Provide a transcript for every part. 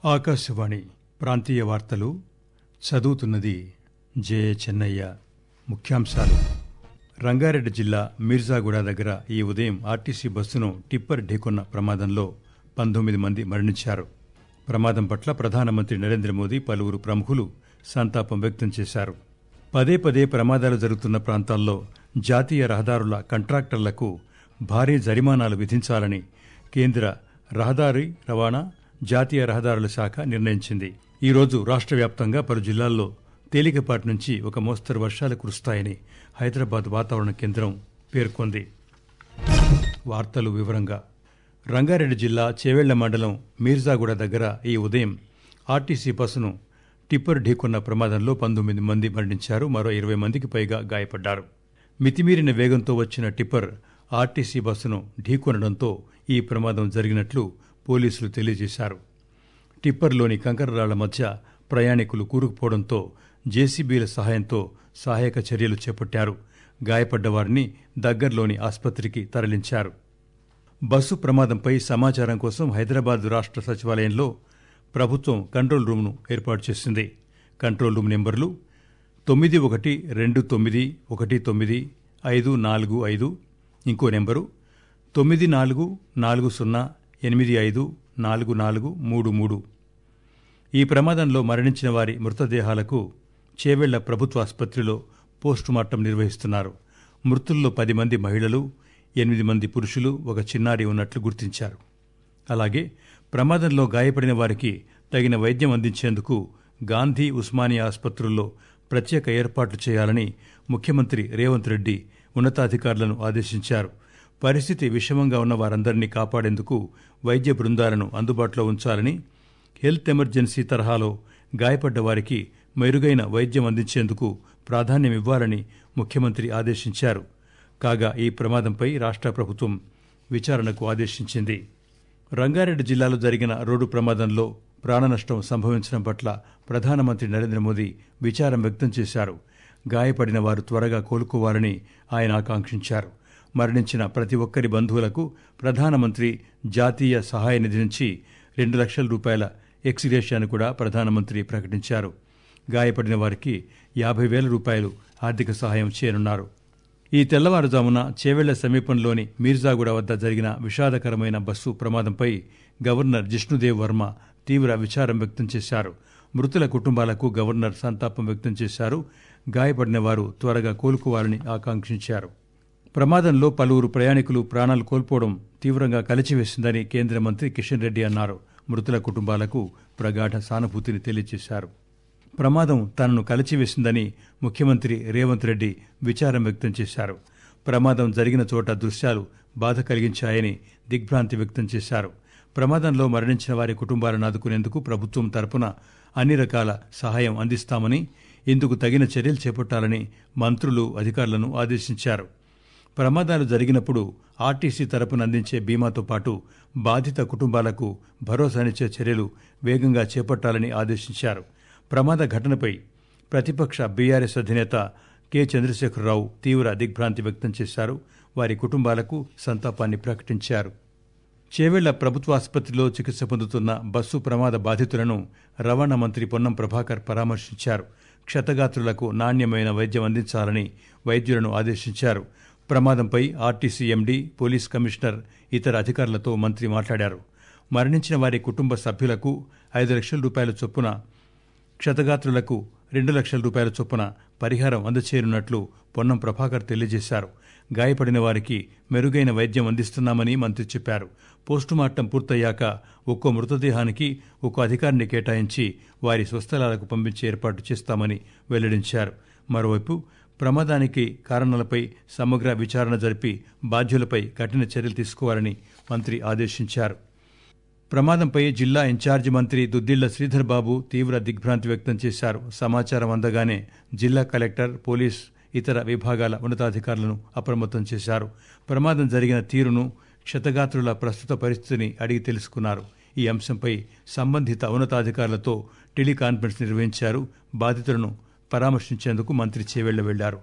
ఆకాశవాణి ప్రాంతీయ వార్తలు చదువుతున్నది జే చెన్నయ్య ముఖ్యాంశాలు రంగారెడ్డి జిల్లా మీర్జాగూడ దగ్గర ఈ ఉదయం ఆర్టీసీ బస్సును టిప్పర్ ఢీకొన్న ప్రమాదంలో పంతొమ్మిది మంది మరణించారు ప్రమాదం పట్ల ప్రధానమంత్రి నరేంద్ర మోదీ పలువురు ప్రముఖులు సంతాపం వ్యక్తం చేశారు పదే పదే ప్రమాదాలు జరుగుతున్న ప్రాంతాల్లో జాతీయ రహదారుల కంట్రాక్టర్లకు భారీ జరిమానాలు విధించాలని కేంద్ర రహదారి రవాణా జాతీయ రహదారుల శాఖ నిర్ణయించింది ఈరోజు రాష్ట్ర వ్యాప్తంగా పలు జిల్లాల్లో తేలికపాటి నుంచి ఒక మోస్తరు వర్షాలు కురుస్తాయని హైదరాబాద్ వాతావరణ కేంద్రం పేర్కొంది వార్తలు వివరంగా రంగారెడ్డి జిల్లా చేవెళ్ల మండలం మీర్జాగూడ దగ్గర ఈ ఉదయం ఆర్టీసీ బస్సును టిప్పర్ ఢీకొన్న ప్రమాదంలో పంతొమ్మిది మంది మరణించారు మరో ఇరవై మందికి పైగా గాయపడ్డారు మితిమీరిన వేగంతో వచ్చిన టిప్పర్ ఆర్టీసీ బస్సును ఢీకొనడంతో ఈ ప్రమాదం జరిగినట్లు పోలీసులు తెలియజేశారు టిప్పర్లోని కంకరరాళ్ల మధ్య ప్రయాణికులు కూరుకుపోవడంతో జేసీబీల సహాయంతో సహాయక చర్యలు చేపట్టారు గాయపడ్డ వారిని దగ్గర్లోని ఆసుపత్రికి తరలించారు బస్సు ప్రమాదంపై సమాచారం కోసం హైదరాబాద్ రాష్ట్ర సచివాలయంలో ప్రభుత్వం కంట్రోల్ రూమ్ను ఏర్పాటు చేసింది కంట్రోల్ రూమ్ నెంబర్లు తొమ్మిది ఒకటి రెండు తొమ్మిది ఒకటి తొమ్మిది ఐదు నాలుగు ఐదు ఇంకో నెంబరు తొమ్మిది నాలుగు నాలుగు సున్నా ఎనిమిది ఐదు నాలుగు నాలుగు మూడు మూడు ఈ ప్రమాదంలో మరణించిన వారి మృతదేహాలకు చేవెళ్ల ప్రభుత్వ ఆసుపత్రిలో పోస్టుమార్టం నిర్వహిస్తున్నారు మృతుల్లో పది మంది మహిళలు ఎనిమిది మంది పురుషులు ఒక చిన్నారి ఉన్నట్లు గుర్తించారు అలాగే ప్రమాదంలో గాయపడిన వారికి తగిన వైద్యం అందించేందుకు గాంధీ ఉస్మానియా ఆసుపత్రుల్లో ప్రత్యేక ఏర్పాట్లు చేయాలని ముఖ్యమంత్రి రేవంత్ రెడ్డి ఉన్నతాధికారులను ఆదేశించారు పరిస్థితి విషమంగా ఉన్న వారందరినీ కాపాడేందుకు వైద్య బృందాలను అందుబాటులో ఉంచాలని హెల్త్ ఎమర్జెన్సీ తరహాలో గాయపడ్డ వారికి మెరుగైన వైద్యం అందించేందుకు ప్రాధాన్యమివ్వాలని ముఖ్యమంత్రి ఆదేశించారు కాగా ఈ ప్రమాదంపై రాష్ట్ర ప్రభుత్వం విచారణకు ఆదేశించింది రంగారెడ్డి జిల్లాలో జరిగిన రోడ్డు ప్రమాదంలో ప్రాణనష్టం సంభవించడం పట్ల ప్రధానమంత్రి నరేంద్ర మోదీ విచారం వ్యక్తం చేశారు గాయపడిన వారు త్వరగా కోలుకోవాలని ఆయన ఆకాంక్షించారు మరణించిన ప్రతి ఒక్కరి బంధువులకు ప్రధానమంత్రి జాతీయ సహాయ నిధి నుంచి రెండు లక్షల రూపాయల ఎక్స్గ్రేషియాను కూడా ప్రధానమంత్రి ప్రకటించారు గాయపడిన వారికి యాభై వేల రూపాయలు ఆర్థిక సహాయం చేయనున్నారు ఈ తెల్లవారుజామున చేవెళ్ల సమీపంలోని మీర్జాగూడ వద్ద జరిగిన విషాదకరమైన బస్సు ప్రమాదంపై గవర్నర్ జిష్ణుదేవ్ వర్మ తీవ్ర విచారం వ్యక్తం చేశారు మృతుల కుటుంబాలకు గవర్నర్ సంతాపం వ్యక్తం చేశారు గాయపడిన వారు త్వరగా కోలుకోవాలని ఆకాంక్షించారు ప్రమాదంలో పలువురు ప్రయాణికులు ప్రాణాలు కోల్పోవడం తీవ్రంగా కలిచివేసిందని కేంద్ర మంత్రి కిషన్ రెడ్డి అన్నారు మృతుల కుటుంబాలకు ప్రగాఢ సానుభూతిని తెలియజేశారు ప్రమాదం తనను కలిచివేసిందని ముఖ్యమంత్రి రేవంత్ రెడ్డి విచారం వ్యక్తం చేశారు ప్రమాదం జరిగిన చోట దృశ్యాలు బాధ కలిగించాయని దిగ్భ్రాంతి వ్యక్తం చేశారు ప్రమాదంలో మరణించిన వారి కుటుంబాలను ఆదుకునేందుకు ప్రభుత్వం తరపున అన్ని రకాల సహాయం అందిస్తామని ఇందుకు తగిన చర్యలు చేపట్టాలని మంత్రులు అధికారులను ఆదేశించారు ప్రమాదాలు జరిగినప్పుడు ఆర్టీసీ తరపున అందించే బీమాతో పాటు బాధిత కుటుంబాలకు భరోసానిచ్చే చర్యలు వేగంగా చేపట్టాలని ఆదేశించారు ప్రమాద ఘటనపై ప్రతిపక్ష బీఆర్ఎస్ అధినేత కె చంద్రశేఖరరావు తీవ్ర దిగ్భ్రాంతి వ్యక్తం చేశారు వారి కుటుంబాలకు సంతాపాన్ని ప్రకటించారు చేవెళ్ల ప్రభుత్వ ఆసుపత్రిలో చికిత్స పొందుతున్న బస్సు ప్రమాద బాధితులను రవాణా మంత్రి పొన్నం ప్రభాకర్ పరామర్శించారు క్షతగాత్రులకు నాణ్యమైన వైద్యం అందించాలని వైద్యులను ఆదేశించారు ప్రమాదంపై ఆర్టీసీ ఎండీ పోలీస్ కమిషనర్ ఇతర అధికారులతో మంత్రి మాట్లాడారు మరణించిన వారి కుటుంబ సభ్యులకు ఐదు లక్షల రూపాయల చొప్పున క్షతగాత్రులకు రెండు లక్షల రూపాయల చొప్పున పరిహారం అందచేయనున్నట్లు పొన్నం ప్రభాకర్ తెలియజేశారు గాయపడిన వారికి మెరుగైన వైద్యం అందిస్తున్నామని మంత్రి చెప్పారు పోస్టుమార్టం పూర్తయ్యాక ఒక్కో మృతదేహానికి ఒక్కో అధికారిని కేటాయించి వారి స్వస్థలాలకు పంపించే ఏర్పాటు చేస్తామని వెల్లడించారు మరోవైపు ప్రమాదానికి కారణాలపై సమగ్ర విచారణ జరిపి బాధ్యులపై కఠిన చర్యలు తీసుకోవాలని మంత్రి ఆదేశించారు ప్రమాదంపై జిల్లా ఇన్ఛార్జి మంత్రి దుద్దిళ్ల శ్రీధర్ బాబు తీవ్ర దిగ్భ్రాంతి వ్యక్తం చేశారు సమాచారం అందగానే జిల్లా కలెక్టర్ పోలీస్ ఇతర విభాగాల ఉన్నతాధికారులను అప్రమత్తం చేశారు ప్రమాదం జరిగిన తీరును క్షతగాత్రుల ప్రస్తుత పరిస్థితిని అడిగి తెలుసుకున్నారు ఈ అంశంపై సంబంధిత ఉన్నతాధికారులతో టెలికాన్ఫరెన్స్ నిర్వహించారు బాధితులను పరామర్శించేందుకు మంత్రి చేవెళ్ల వెళ్లారు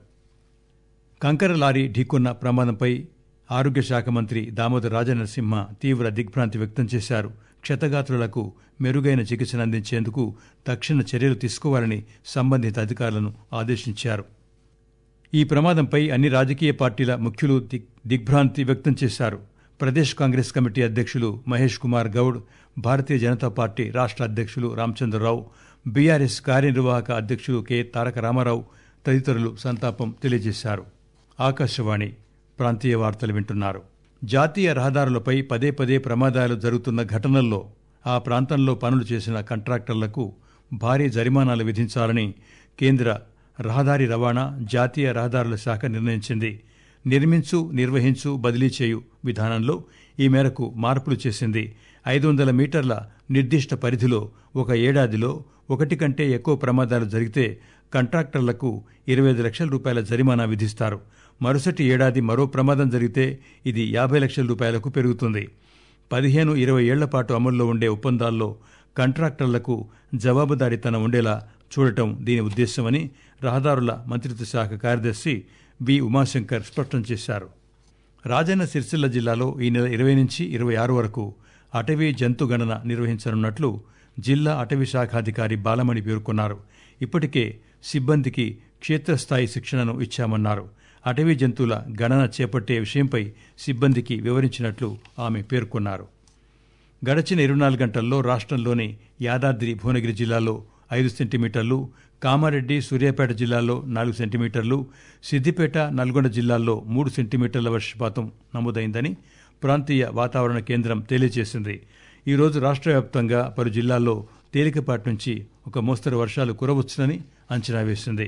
కంకర లారీ ఢీకొన్న ప్రమాదంపై ఆరోగ్య శాఖ మంత్రి దామోదర్ రాజనరసింహ తీవ్ర దిగ్భ్రాంతి వ్యక్తం చేశారు క్షతగాత్రులకు మెరుగైన చికిత్సను అందించేందుకు తక్షణ చర్యలు తీసుకోవాలని సంబంధిత అధికారులను ఆదేశించారు ఈ ప్రమాదంపై అన్ని రాజకీయ పార్టీల ముఖ్యులు దిగ్ దిగ్భ్రాంతి వ్యక్తం చేశారు ప్రదేశ్ కాంగ్రెస్ కమిటీ అధ్యక్షులు మహేష్ కుమార్ గౌడ్ భారతీయ జనతా పార్టీ రాష్ట్ర అధ్యక్షులు రామచంద్రరావు బీఆర్ఎస్ కార్యనిర్వాహక అధ్యక్షులు కె తారక రామారావు తదితరులు సంతాపం తెలియజేశారు ఆకాశవాణి ప్రాంతీయ వార్తలు వింటున్నారు జాతీయ రహదారులపై పదే పదే ప్రమాదాలు జరుగుతున్న ఘటనల్లో ఆ ప్రాంతంలో పనులు చేసిన కాంట్రాక్టర్లకు భారీ జరిమానాలు విధించాలని కేంద్ర రహదారి రవాణా జాతీయ రహదారుల శాఖ నిర్ణయించింది నిర్మించు నిర్వహించు బదిలీ చేయు విధానంలో ఈ మేరకు మార్పులు చేసింది ఐదు వందల మీటర్ల నిర్దిష్ట పరిధిలో ఒక ఏడాదిలో ఒకటి కంటే ఎక్కువ ప్రమాదాలు జరిగితే కాంట్రాక్టర్లకు ఇరవై ఐదు లక్షల రూపాయల జరిమానా విధిస్తారు మరుసటి ఏడాది మరో ప్రమాదం జరిగితే ఇది యాభై లక్షల రూపాయలకు పెరుగుతుంది పదిహేను ఇరవై ఏళ్ల పాటు అమల్లో ఉండే ఒప్పందాల్లో కాంట్రాక్టర్లకు జవాబుదారీతనం ఉండేలా చూడటం దీని ఉద్దేశమని రహదారుల మంత్రిత్వ శాఖ కార్యదర్శి వి ఉమాశంకర్ స్పష్టం చేశారు రాజన్న సిరిసిల్ల జిల్లాలో ఈ నెల ఇరవై నుంచి ఇరవై ఆరు వరకు అటవీ జంతు గణన నిర్వహించనున్నట్లు జిల్లా అటవీ శాఖాధికారి బాలమణి పేర్కొన్నారు ఇప్పటికే సిబ్బందికి క్షేత్రస్థాయి శిక్షణను ఇచ్చామన్నారు అటవీ జంతువుల గణన చేపట్టే విషయంపై సిబ్బందికి వివరించినట్లు ఆమె పేర్కొన్నారు గడచిన ఇరవై నాలుగు గంటల్లో రాష్ట్రంలోని యాదాద్రి భువనగిరి జిల్లాలో ఐదు సెంటీమీటర్లు కామారెడ్డి సూర్యాపేట జిల్లాలో నాలుగు సెంటీమీటర్లు సిద్దిపేట నల్గొండ జిల్లాల్లో మూడు సెంటీమీటర్ల వర్షపాతం నమోదైందని ప్రాంతీయ వాతావరణ కేంద్రం తెలియజేసింది ఈరోజు రాష్ట్ర వ్యాప్తంగా పలు జిల్లాల్లో తేలికపాటి నుంచి ఒక మోస్తరు వర్షాలు కురవచ్చునని అంచనా వేసింది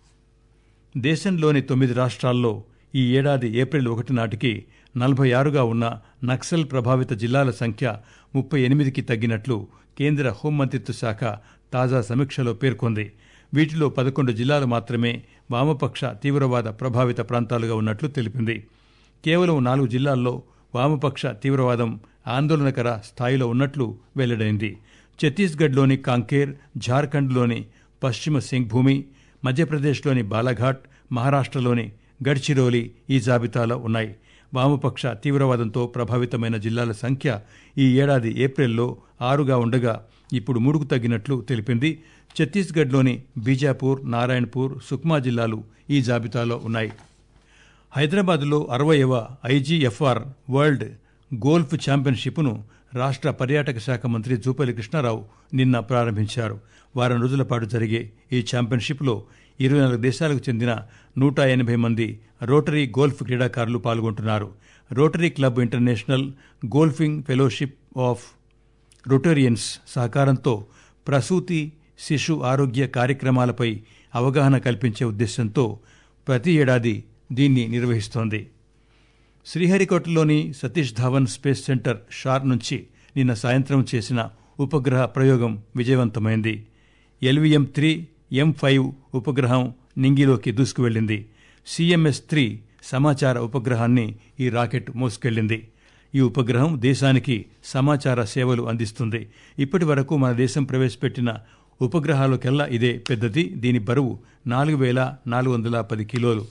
దేశంలోని తొమ్మిది రాష్ట్రాల్లో ఈ ఏడాది ఏప్రిల్ ఒకటి నాటికి నలభై ఆరుగా ఉన్న నక్సల్ ప్రభావిత జిల్లాల సంఖ్య ముప్పై ఎనిమిదికి తగ్గినట్లు కేంద్ర హోంమంత్రిత్వ శాఖ తాజా సమీక్షలో పేర్కొంది వీటిలో పదకొండు జిల్లాలు మాత్రమే వామపక్ష తీవ్రవాద ప్రభావిత ప్రాంతాలుగా ఉన్నట్లు తెలిపింది కేవలం నాలుగు జిల్లాల్లో వామపక్ష తీవ్రవాదం ఆందోళనకర స్థాయిలో ఉన్నట్లు వెల్లడైంది ఛత్తీస్గఢ్లోని కాంకేర్ ఝార్ఖండ్లోని పశ్చిమ సింగ్భూమి మధ్యప్రదేశ్లోని బాలాఘాట్ మహారాష్ట్రలోని గడ్చిరోలి ఈ జాబితాలో ఉన్నాయి వామపక్ష తీవ్రవాదంతో ప్రభావితమైన జిల్లాల సంఖ్య ఈ ఏడాది ఏప్రిల్లో ఆరుగా ఉండగా ఇప్పుడు మూడుకు తగ్గినట్లు తెలిపింది ఛత్తీస్గఢ్లోని బీజాపూర్ నారాయణపూర్ సుక్మా జిల్లాలు ఈ జాబితాలో ఉన్నాయి హైదరాబాద్లో అరవయవ ఐజీఎఫ్ఆర్ వరల్డ్ గోల్ఫ్ ఛాంపియన్షిప్ను రాష్ట్ర పర్యాటక శాఖ మంత్రి జూపల్లి కృష్ణారావు నిన్న ప్రారంభించారు వారం రోజుల పాటు జరిగే ఈ ఛాంపియన్షిప్లో ఇరవై నాలుగు దేశాలకు చెందిన నూట ఎనభై మంది రోటరీ గోల్ఫ్ క్రీడాకారులు పాల్గొంటున్నారు rotary club international golfing fellowship of rotarians సహకారంతో ప్రసూతి శిశు ఆరోగ్య కార్యక్రమాలపై అవగాహన కల్పించే ఉద్దేశంతో ప్రతి ఏడాది దీన్ని నిర్వహిస్తోంది శ్రీహరికోటలోని సతీష్ ధావన్ స్పేస్ సెంటర్ షార్ నుంచి నిన్న సాయంత్రం చేసిన ఉపగ్రహ ప్రయోగం విజయవంతమైంది ఎల్విఎం త్రీ ఎం ఫైవ్ ఉపగ్రహం నింగిలోకి దూసుకువెళ్లింది సిఎంఎస్ త్రీ సమాచార ఉపగ్రహాన్ని ఈ రాకెట్ మోసుకెళ్లింది ఈ ఉపగ్రహం దేశానికి సమాచార సేవలు అందిస్తుంది ఇప్పటి వరకు మన దేశం ప్రవేశపెట్టిన ఉపగ్రహాలకెల్లా ఇదే పెద్దది దీని బరువు నాలుగు వేల నాలుగు వందల పది కిలోలు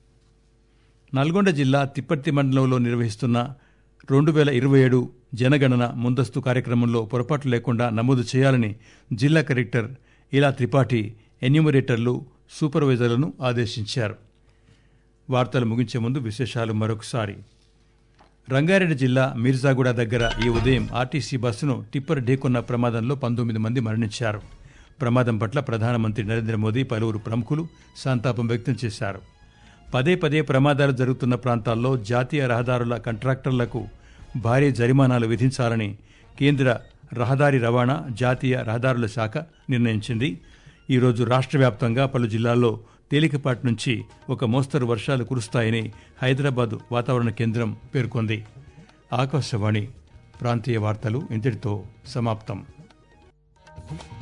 నల్గొండ జిల్లా తిప్పర్తి మండలంలో నిర్వహిస్తున్న రెండు వేల ఇరవై ఏడు జనగణన ముందస్తు కార్యక్రమంలో పొరపాటు లేకుండా నమోదు చేయాలని జిల్లా కలెక్టర్ ఇలా త్రిపాఠి ఎన్యూమరేటర్లు సూపర్వైజర్లను ఆదేశించారు వార్తలు ముగించే ముందు విశేషాలు మరొకసారి రంగారెడ్డి జిల్లా మీర్జాగూడ దగ్గర ఈ ఉదయం ఆర్టీసీ బస్సును టిప్పర్ ఢీకొన్న ప్రమాదంలో పంతొమ్మిది మంది మరణించారు ప్రమాదం పట్ల ప్రధానమంత్రి నరేంద్ర మోదీ పలువురు ప్రముఖులు సంతాపం వ్యక్తం చేశారు పదే పదే ప్రమాదాలు జరుగుతున్న ప్రాంతాల్లో జాతీయ రహదారుల కాంట్రాక్టర్లకు భారీ జరిమానాలు విధించాలని కేంద్ర రహదారి రవాణా జాతీయ రహదారుల శాఖ నిర్ణయించింది ఈరోజు రాష్ట్ర వ్యాప్తంగా పలు జిల్లాల్లో తేలికపాటి నుంచి ఒక మోస్తరు వర్షాలు కురుస్తాయని హైదరాబాద్ వాతావరణ కేంద్రం పేర్కొంది ఆకాశవాణి ప్రాంతీయ వార్తలు ఇంతటితో సమాప్తం